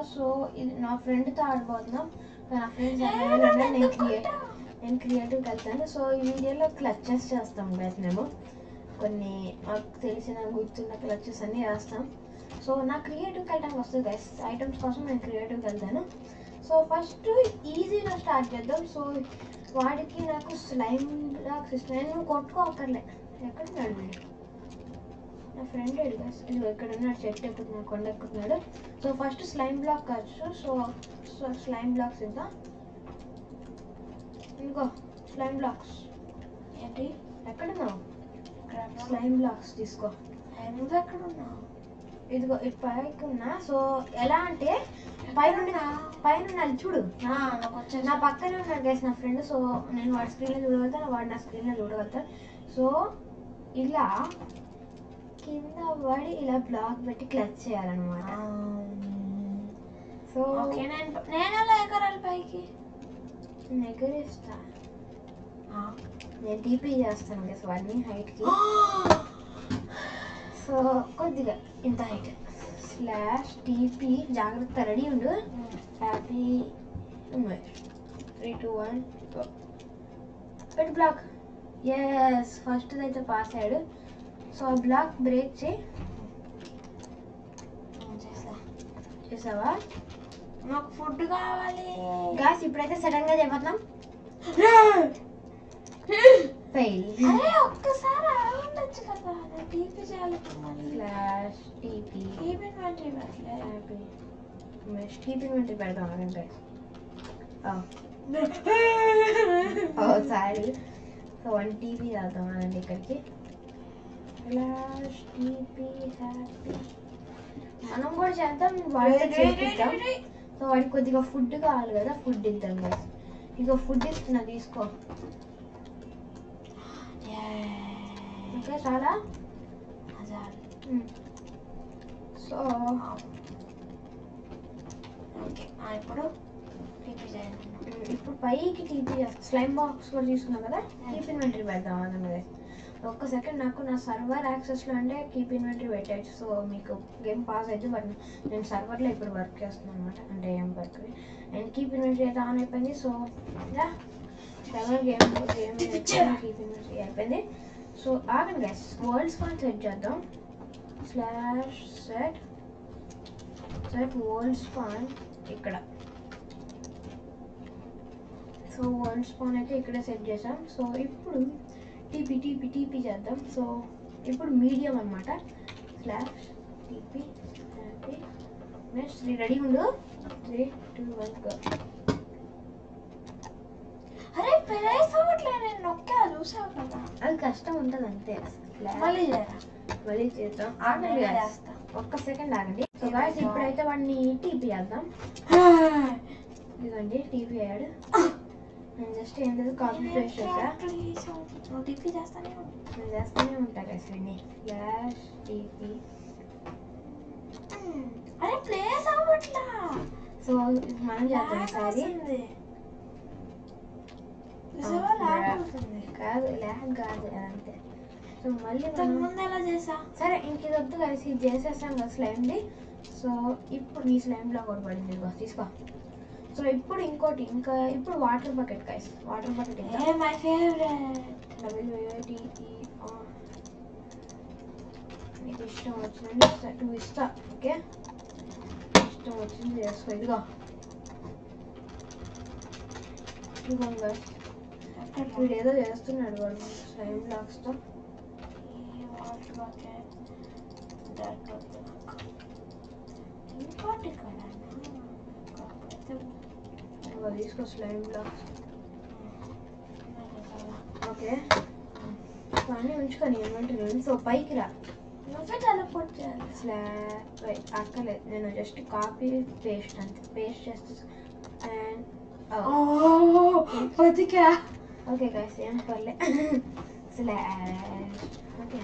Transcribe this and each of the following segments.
So ఇది నా ఫ్రెండ్తో ఆడబోతున్నాం నా ఫ్రెండ్స్ నేను క్రియేట్ నేను క్రియేటివ్కి వెళ్తాను సో ఈ వీడియోలో క్లచెస్ చేస్తాం గైస్ మేము కొన్ని మాకు తెలిసిన గుర్తున్న క్లచెస్ అన్నీ వేస్తాం సో నా క్రియేటివ్కి వెళ్ళడానికి వస్తుంది గైస్ ఐటమ్స్ కోసం నేను క్రియేటివ్కి వెళ్తాను సో ఫస్ట్ ఈజీగా స్టార్ట్ చేద్దాం సో వాడికి నాకు స్లైమ్ బ్లాక్స్ ఇష్టం నేను కొట్టుకోకర్లే ఎక్కడున్నాడు వీడు నా ఫ్రెండ్ గైస్ ఇది ఎక్కడ ఉన్నాడు చెట్టు ఎక్కుతున్నాడు కొండ ఎక్కుతున్నాడు సో ఫస్ట్ స్లైమ్ బ్లాక్ కావచ్చు సో సో స్లైమ్ బ్లాక్స్ ఇద్దాం ఇంకో స్లైమ్ బ్లాక్స్ ఏంటి ఎక్కడున్నావు ఇక్కడ ఉన్నావు. స్లైమ్ బ్లాక్స్ తీసుకో నువ్వు ఎక్కడ ఉన్నావు ఇదిగో ఇటు పైకి ఉన్నా సో ఎలా అంటే పైన ఉన్న- పైన ఉన్నది చూడు ఆ, నాకు వచ్చేసి నా పక్కనే ఉన్నాడు గైస్ నా ఫ్రెండ్ సో నేను వాడి స్క్రీన్లో చూడగలుగుతాను వాడు నా స్క్రీన్లో చూడగలుగుతాను సో ఇలా కింద పడి ఇలా బ్లాక్ పెట్టి క్లచ్ చేయాలన్నమాట సో ఓకే నేను నేను ఎలా ఎగరాలి పైకి నేను ఎగరేస్తా నేను టీపీ చేస్తాను గైస్ వాడిని హైట్కి సో కొద్దిగా ఇంత హైట్ స్లాష్ టీపీ జాగ్రత్త రెడీ ఉండు happy three two one pet block S first అయితే పాస్ అయ్యాడు సో ఆ బ్లాక్ బ్రేక్ చేయి చేసా చేసావా నాకు ఫుడ్ కావాలి గాస్ ఇప్పుడైతే సడన్ గా చెప్పినాం ఫెయిల్ అరే ఒక్కసారి ఆగుండొచ్చు కదా నేను టీపీ చేయాలి మళ్ళీ స్లాష్ టీపీ టీపీ వంటి పెట్టలే హ్యాపీ టీపీ వంటి పెడదాం అంటే oh sorry so one TP చేద్దాం అనండి ఇక్కడికి స్లాష్ టీపీ హ్యాపీ మనం కూడా చేద్దాం వాడితో చేపిద్దాం సో వాడికి కొద్దిగా ఫుడ్ కావాలి కదా ఫుడ్ ఇద్దాం కదా ఇక ఫుడ్ ఇస్తున్నా తీసుకో ఓకే చాలా సో ఓకే ఇప్పుడు టీపీ చేయాలి ఇప్పుడు పైకి టీపీ స్లైమ్ బాక్స్ కూడా తీసుకున్నాం కదా కీప్ ఇన్వెంటరీ పెడదాం అన్నది ఒక్క సెకండ్ నాకు నా సర్వర్ యాక్సెస్లో అంటే కీప్ ఇన్వెంటరీ పెట్టచ్చు సో మీకు గేమ్ పాస్ అయితే బట్ నేను సర్వర్లో ఇప్పుడు వర్క్ చేస్తున్నాను అనమాట అంటే ఏం వర్క్ అండ్ కీప్ ఇన్వెంటరీ అయితే ఆన్ అయిపోయింది సో ఇలా server game game keep inventory అయిపోయింది సో ఆగండి గైస్ వరల్డ్ స్పాన్ సెట్ చేద్దాం slash set set world spawn ఇక్కడ సో వరల్డ్ స్పాన్ అయితే ఇక్కడే సెట్ చేసాం సో ఇప్పుడు టీపీ టీపీ టీపీ చేద్దాం సో ఇప్పుడు మీడియం అనమాట slash TP happy next three ready ఉండు త్రీ టూ వన్ గో అరే ప్రైస్ అవ్వట్లే నేను నొక్కా చూసావు కదా అది కష్టం ఉంటుంది అంతే మళ్ళీ చేయరా మళ్ళీ చేద్దాం ఆగండి నేనే guys. చేస్తా. ఒక్క సెకండ్ ఆగండి సో గాయస్ ఇప్పుడైతే వాడిని టీపీ చేద్దాం ఇదిగోండి టీపీ అయ్యాడు నేను జస్ట్ ఏం లేదు కాపీ పేస్ట్ చేసా నువ్వు టిఫీ చేస్తానే ఉండు. నేను చేస్తూనే ఉంటా గైస్ వీడిని స్లాష్ టీపీ అరే ప్లేస్ అవ్వట్లా సో ఇది మనం చేద్దాం Lag ఈసారి వస్తుంది. చూసావా? ఆ, lag lag. అవుతుంది. కాదు ల్యాగ్ కాదు అంతే సో మళ్ళీ ఇంతకు మనం ముందు ఎలా చేసా సరే ఇంక ఇది వద్దు కలిసి ఇది చేసేసాం కదా స్లైమ్ది సో ఇప్పుడు నీ స్లైమ్లో ఒకటి పడింది ఇదిగో తీసుకో సో ఇప్పుడు ఇంకోటి ఇంకా ఇప్పుడు water bucket guys water bucket ఇంకా ఏ మై ఫేవరెట్ డబ్ల్యూఏటిఈ నీకు ఇష్టం వచ్చింది ఇస్తా టూ ఇస్తా ఓకే ఇష్టం వచ్చింది చేసుకో ఇదిగో ఇదిగో guys. వీడు ఏదో చేస్తున్నాడు వాడు స్లైమ్ బ్లాక్స్తో వాటర్ బకెట్ దట్ ఇంకోటి కదా ఇదిగో తీసుకో స్లైమ్ బ్లాక్స్ ఓకే కానీ ఉంచుకొని ఏమంటారు సో పైకి రా నువ్వే టెలిపోర్ట్ చేయాలి స్లాబ్ అక్కర్లేదు నేను జస్ట్ కాపీ పేస్ట్ అంతే పేస్ట్ చేస్తే అండ్ బతికా ఓకే గైస్ ఏం పర్లే స్లాబ్ ఓకే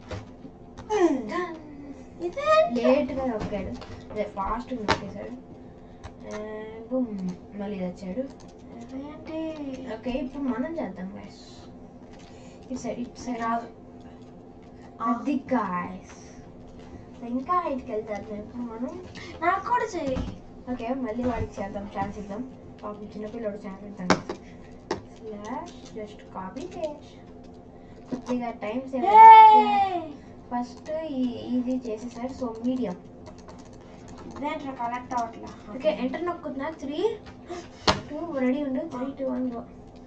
ఇదే లేట్గా నొక్కాడు అదే ఫాస్ట్ నొక్కేశాడు బుమ్ మళ్ళీ ఇది వచ్చాడు ఏంటి ఓకే ఇప్పుడు మనం చేద్దాం గైస్ ఇటు సైడ్ ఇటు సైడ్ రాదు అది గాయస్ ఇంకా హైట్కి వెళ్తారు ఇప్పుడు మనం నాకు కూడా చెయ్యి ఓకే మళ్ళీ వాడికి చేద్దాం ఛాన్స్ ఇద్దాం పాపం చిన్నపిల్లడు ఛాన్స్ ఇద్దాం స్లాష్ జస్ట్ కాపీ పేస్ట్ కొద్దిగా టైం సేవ్ ఫస్ట్ ఈజీ చేసేసారు సో మీడియం దేంట్లో కనెక్ట్ అవ్వట్లే ఓకే ఎంటర్ నొక్కుతున్నా త్రీ టూ రెడీ ఉండు three two one go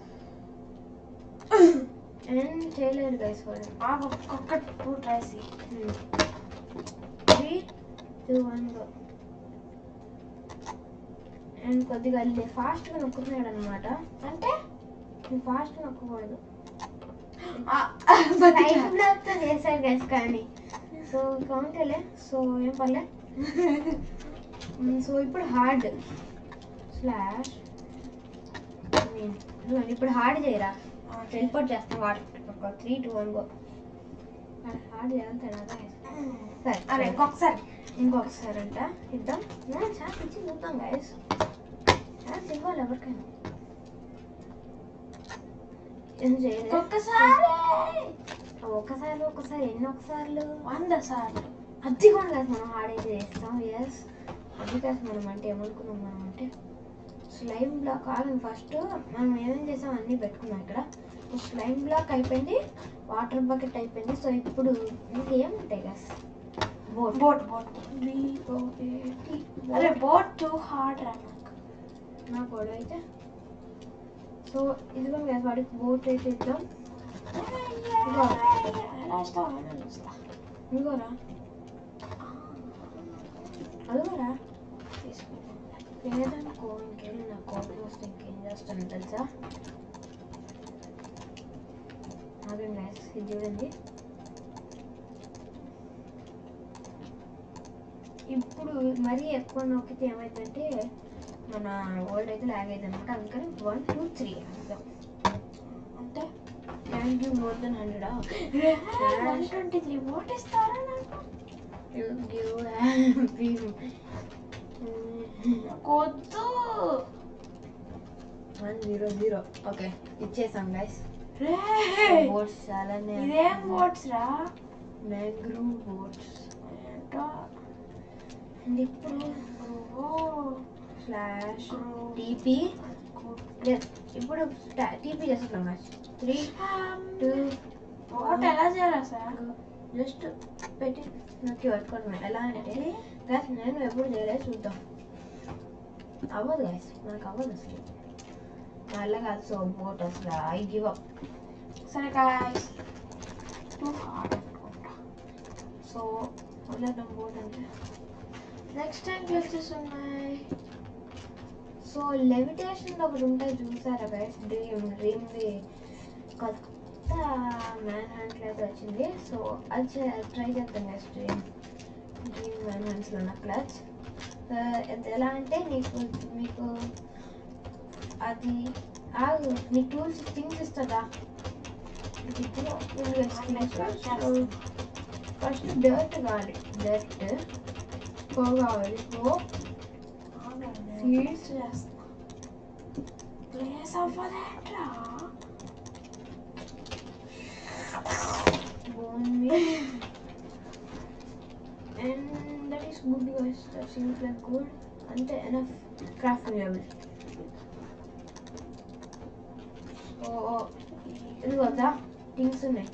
and చేయలేదు గైస్ వాడు బాగా ఒక్కొక్కటి two tries three two one go and కొద్దిగా ఫాస్ట్గా నొక్కుతున్నాడు అనమాట అంటే నువ్వు ఫాస్ట్ నొక్కకూడదు ఆ, టైం బ్లాక్తో చేశారు గైస్ కానీ సో కౌంటలే సో ఏం పర్లే సో ఇప్పుడు హార్డ్ స్లాష్ ఇప్పుడు హార్డ్ చేయరా టెలిపోర్ట్ చేస్తాం water three two one go hard చేయాలి సరే అరే ఇంకొకసారి ఇంకొకసారి అంట ఇద్దాం ఛాన్స్ ఇచ్చి చూద్దాం గైస్ ఛాన్స్ ఇవ్వాలి ఎవరికైనా ఏం చేయలేదు ఇంకొకసారి ఒకసారి ఒకసారి ఎన్ని ఒకసార్లు వంద సార్లు అది కూడా కాదు మనం హార్డ్ చేస్తాం ఎస్ అది కాదు మనం అంటే ఏమనుకున్నాం మనం అంటే స్లైమ్ బ్లాక్ ఆగండి ఫస్ట్ మనం ఏమేం చేసాం అన్నీ పెట్టుకున్నాం ఇక్కడ స్లైమ్ బ్లాక్ అయిపోయింది వాటర్ బకెట్ అయిపోయింది సో ఇప్పుడు ఇంకేముంటాయి కదా బోట్ బోట్ బోట్ అరే బోట్ టూ హార్డ్ రా నాకు నా పొడవు అయితే సో ఇదిగో కదా వాడికి బోట్ అయితే ఇద్దాం ఎలా ఇస్తావు నేను చూస్తా ఇంకోరా అదిగోరా తీసుకుంటాను లేదనుకో ఇంకేం నా కోపం వస్తే ఇంకేం చేస్తాను తెలుసా ఆగండి guys, ఇది చూడండి ఇప్పుడు మరీ ఎక్కువ నొక్కితే ఏమైందంటే మన ఓల్డ్ అయితే లాగ్ అయింది అనమాట అందుకని వన్ టూ త్రీ అంటే can give more then hundred one twenty three boat ఇస్తారా నాకు గివ్ నాకు వద్దు వన్ జీరో జీరో ఓకే ఇచ్చేసాం గైస్ రే బోట్స్ చాలానే ఇదేం బోట్స్ రా మ్యాంగ్రూవ్ బోట్స్ ఏంటో అండ్ ఇప్పుడు ఓ స్లాష్ టీపీ ఇప్పుడు టీపీ చేస్తున్నాం గైస్ త్రీ టూ బోట్ ఎలా చేయాలి సార్ జస్ట్ పెట్టి నొక్కి పట్టుకోవడం ఎలా అంటే గైస్ నేను ఎప్పుడు చేయలేదు చూద్దాం అవ్వదు గైస్ మనకు అవ్వదు అసలు అలా కాదు సో బోట్ అసలు ఐ గివ్ అప్ సరే గాయస్ టూ హార్డ్ అనుకుంటా సో వదిలేద్దాం బోట్ అంటే నెక్స్ట్ టైం క్వశ్చన్స్ ఉన్నాయి సో లెవిటేషన్ ఒకటి ఉంటాయి చూసారా గైస్ డ్రీమ్ డ్రీమ్ది కొత్త మ్యాన్ హ్యాండ్లో అయితే వచ్చింది సో అది ట్రై చేద్దాం గైస్ డ్రీమ్ డ్రీమ్ మ్యాన్ హ్యాండ్స్లో ఉన్న క్లచ్ ఎలా అంటే నీకు మీకు అది ఆగు నీ టూల్స్ థింగ్స్ ఇస్తుందా ఫస్ట్ డర్ట్ కావాలి డర్ట్ కో కావాలి కో సీడ్స్ చేస్తా ప్లేస్ అవ్వలేట్రా bone meal and that is good guys that seems like good అంటే enough craft available సో ఇది వద్దా థింగ్స్ ఉన్నాయి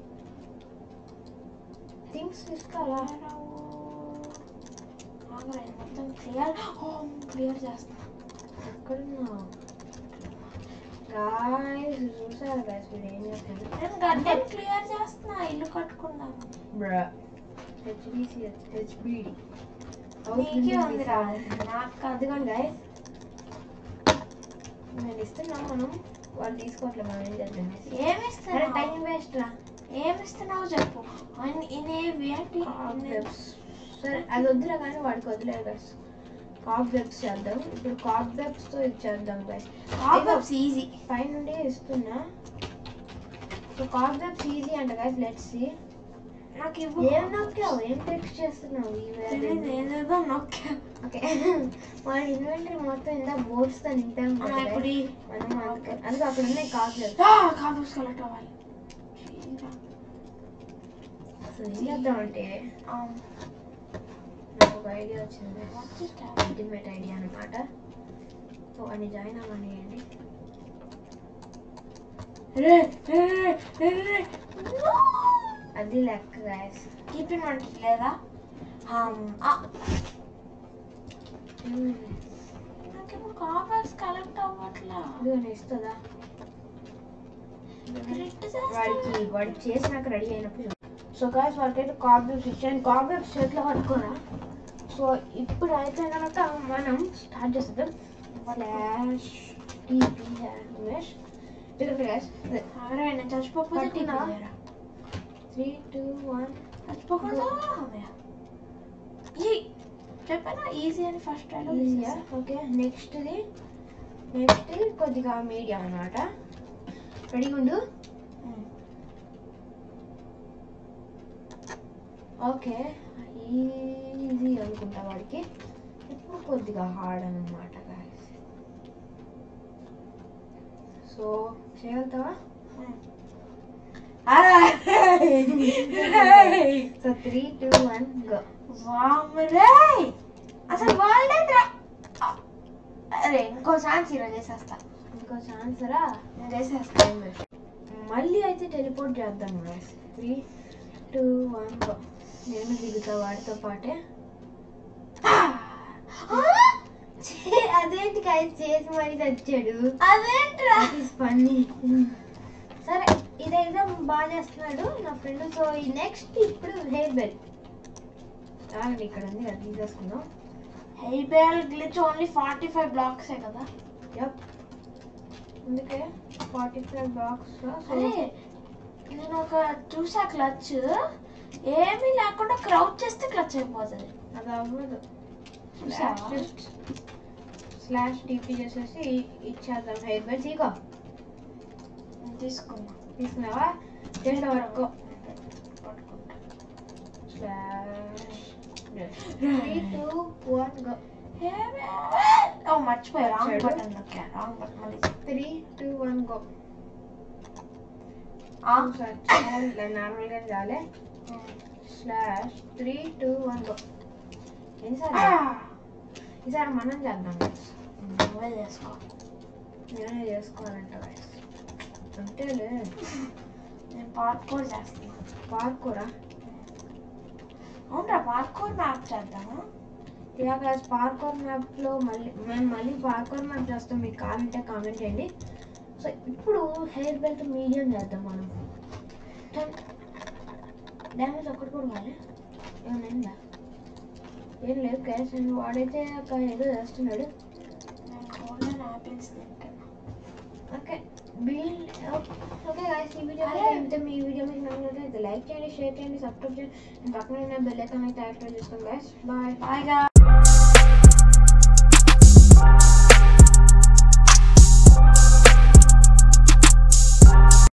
థింగ్స్ ఇస్తారా మొత్తం క్లియర్ క్లియర్ చేస్తా ఎక్కడున్నా గాయస్ చూసారా గాయస్ మీరు ఏం చేస్తారు నేను గడ్డని క్లియర్ చేస్తున్నా ఇల్లు కట్టుకున్నాను బ్రా హెచ్బిసి హెచ్బిడి నీకే ఉందిరా నాకు కాదు అదిగోండి గాయస్ నేను ఇస్తున్నాం మనం వాళ్ళు తీసుకోవట్లేదు మనం ఏం చేద్దాం ఏమి అరే ఇస్తున్నావు టైం వేస్ట్ రా ఏమి ఇస్తున్నావు చెప్పు అన్- ఇనేవి ఏంటి కాబ్లెబ్స్ సరే అది వద్దురా కానీ వాడికి వదిలేదు గైస్ కాబ్లెబ్స్ చేద్దాం ఇప్పుడు కాబ్లెబ్స్ తో ఇది చేద్దాం గైస్ కాబ్లెబ్స్ ఈజీ పై నుండి ఇస్తున్నా సో కాబ్లెబ్స్ ఈజీ అంట గైస్ లెట్స్ సీ నాకు ఇవ్వు ఏం నొక్కావు ఏం టెక్స్ట్ చేస్తున్నావు ఈ తెలీదు, ఏదేదో నొక్కా ఓకే వాడి ఇన్వెంటరీ మొత్తం ఇందా బోర్డ్స్ తో నింపాం ఆ, కదా ఇప్పుడు guys. ఈ- మనం అందుకే అందుకే అక్కడ ఉన్నాయి కాబ్లెబ్స్ ఆ, కాబ్లెబ్స్ కలెక్ట్ అవ్వాలి అసలు ఏం చేద్దామంటే ఆ, నాకు ఒక ఐడియా వచ్చింది What's this tab? Ultimate idea అనమాట సో అని జాయిన్ అవ్వనియండి రే, రే, రే, రే. No! అది లెక్క గాయస్ కీపింగ్ వంటి లేదా Um, ah, నాకు ఇప్పుడు కాపర్స్ కలెక్ట్ అవ్వట్లా ఇది ఇస్తుందా గ్రిడ్ వాడికి వాడికి చేసినాక రెడీ అయినప్పుడు సో గాయస్ వాడికైతే కాబ్లెట్స్ ఇచ్చాను కాబ్లెట్స్ చేతిలో పట్టుకోరా సో ఇప్పుడు అయితే కనుక మనం స్టార్ట్ చేస్తాం ఫ్లాష్ టీపీ ఉమేష్ ఇక్కడ గాయస్ అరే నేను చచ్చిపోతే పట్టుకున్నా? త్రీ టూ వన్ చచ్చిపోకూడదు ఈ చెప్పానా ఈజీ అని ఫస్ట్ ట్రైలో ఓకే నెక్స్ట్ది నెక్స్ట్ కొద్దిగా మీడియం అనమాట రెడీగా ఉండు ఓకే ఈజీ అనుకుంటా వాడికి ఇప్పుడు కొద్దిగా హార్డ్ అనమాట గాయస్ సో చేయగలుగుతావా so three two one go వామరే అసలు వరల్డ్ అరే ఇంకో ఛాన్స్ ఈరోజు చేసేస్తా ఇంకో ఛాన్సరా నేను చేసేస్తా మళ్ళీ అయితే టెలిపోర్ట్ చేద్దాం guys three two one go నేను దిగుతా వాడితో పాటే చే- అదేంటి గాయస్ చేసి మరి తెచ్చాడు అదేంట్రా ఫన్నీ సరే ఇది ఎగ్జామ్ బాగా చేస్తున్నాడు నా ఫ్రెండ్ సో ఈ నెక్స్ట్ ఇప్పుడు హెయిర్ బెల్ ఆగండి ఇక్కడ ఉంది అది తీసేసుకుందాం hay bale glitch only forty five బ్లాక్సే కదా యప్ అందుకే ఫార్టీ ఫైవ్ బాక్స్ సో అరే నేను ఒక చూసా క్లచ్ ఏమీ లేకుండా క్రౌచ్ చేస్తే క్లచ్ అయిపోతుంది అది అవ్వదు చూసావా? స్లాష్ టీపీ చేసేసి ఇచ్చేద్దాం హెయిర్ బెల్ తీగో నేను తీసుకున్నా తీసుకున్నావా జస్ట్ వర్క్ పట్టుకుంటా slash three two one go ఓ మర్చిపోయా రాంగ్ వచ్చాడు. బటన్ నొక్కా రాంగ్ బటన్ మళ్ళీ త్రీ టూ వన్ గో ఆ? నార్మల్గా చాలే slash three two one go ఎన్నిసార్లు ఆ! ఈసారి మనం చేద్దాం నువ్వే చేసుకో నేనే చేసుకోవాలంట guys. అంతేలే నేను పార్కోర్ చేస్తున్నా పార్కూరా అవునరా పార్కోర్ మ్యాప్ చేద్దామా ఇలా guys పార్కూర్ మ్యాప్లో మళ్ళీ మేము మళ్ళీ పార్కూర్ మ్యాప్ చేస్తాం మీకు కావాలంటే కామెంట్ చేయండి సో ఇప్పుడు హెయిర్ బెల్ట్ మీడియం చేద్దాం మనం డ్యామేజ్ ఒక్కటి కూడా కాలే ఏమైందా ఏం లేదు క్యాష్ అండ్ వాడైతే ఒక ఏదో చేస్తున్నాడు నేను గోల్డెన్ యాపిల్స్ తింటాను ఓకే బిల్ ఓకే గాయస్ ఈ వీడియో అరే. అయితే మీ వీడియో మీకు నచ్చినట్లయితే లైక్ చేయండి షేర్ చేయండి సబ్స్క్రైబ్ చేయండి పక్కన బెల్ ఐకాన్ అయితే యాక్టివేట్ చేసుకోండి గాయస్ బాయ్ బాయ్